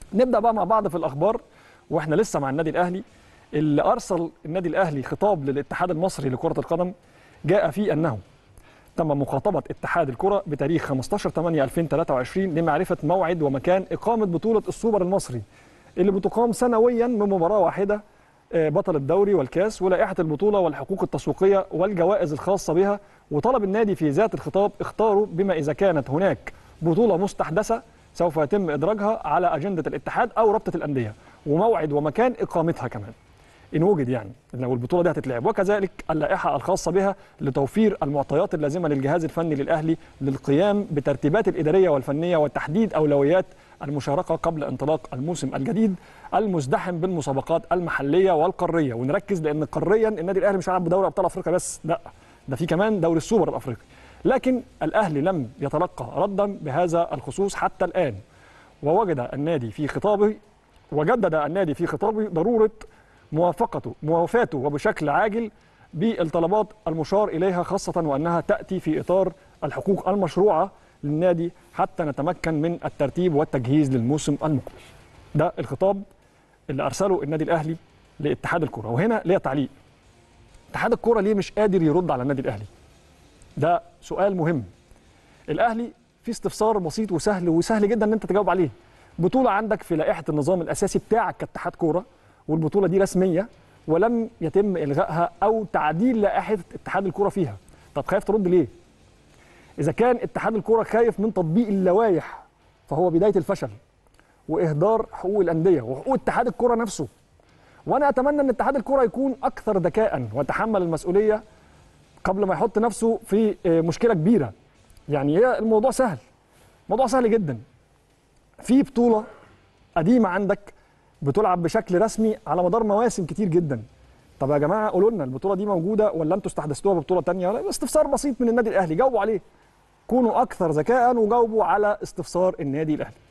نبدا بقى مع بعض في الاخبار واحنا لسه مع النادي الاهلي اللي ارسل النادي الاهلي خطاب للاتحاد المصري لكره القدم جاء فيه انه تم مخاطبه اتحاد الكره بتاريخ 15 8 2023 لمعرفه موعد ومكان اقامه بطوله السوبر المصري اللي بتقام سنويا بمباراه واحده آه، بطل الدوري والكاس ولائحه البطوله والحقوق التسويقيه والجوائز الخاصه بها وطلب النادي في ذات الخطاب اختاروا بما اذا كانت هناك بطوله مستحدثه سوف يتم ادراجها على اجنده الاتحاد او رابطه الانديه وموعد ومكان اقامتها كمان ان وجد يعني لو البطوله دي هتتلعب وكذلك اللائحه الخاصه بها لتوفير المعطيات اللازمه للجهاز الفني للاهلي للقيام بترتيبات الاداريه والفنيه وتحديد اولويات المشاركه قبل انطلاق الموسم الجديد المزدحم بالمسابقات المحليه والقاريه ونركز لان قاريا النادي الاهلي مش هيلعب بدوري ابطال افريقيا بس لا ده في كمان دوري السوبر الافريقي لكن الاهلي لم يتلقى ردا بهذا الخصوص حتى الان ووجد النادي في خطابه وجدد النادي في خطابه ضروره موافقته موافاته وبشكل عاجل بالطلبات المشار اليها خاصه وانها تاتي في اطار الحقوق المشروعه للنادي حتى نتمكن من الترتيب والتجهيز للموسم المقبل. ده الخطاب اللي ارسله النادي الاهلي لاتحاد الكره وهنا ليا تعليق. اتحاد الكره ليه مش قادر يرد على النادي الاهلي؟ ده سؤال مهم. الاهلي في استفسار بسيط وسهل وسهل جدا ان انت تجاوب عليه. بطوله عندك في لائحه النظام الاساسي بتاعك كاتحاد كوره والبطوله دي رسميه ولم يتم الغائها او تعديل لائحه اتحاد الكوره فيها. طب خايف ترد ليه؟ اذا كان اتحاد الكوره خايف من تطبيق اللوائح فهو بدايه الفشل واهدار حقوق الانديه وحقوق اتحاد الكوره نفسه وانا اتمنى ان اتحاد الكوره يكون اكثر ذكاء ويتحمل المسؤوليه قبل ما يحط نفسه في آه، مشكله كبيره يعني هي الموضوع سهل موضوع سهل جدا في بطوله قديمه عندك بتلعب بشكل رسمي على مدار مواسم كتير جدا طب يا جماعه قولوا لنا البطوله دي موجوده ولا انتوا استحدثتوها ببطوله تانية ولا استفسار بسيط من النادي الاهلي جاوبوا عليه كونوا اكثر ذكاء وجاوبوا على استفسار النادي الاهلي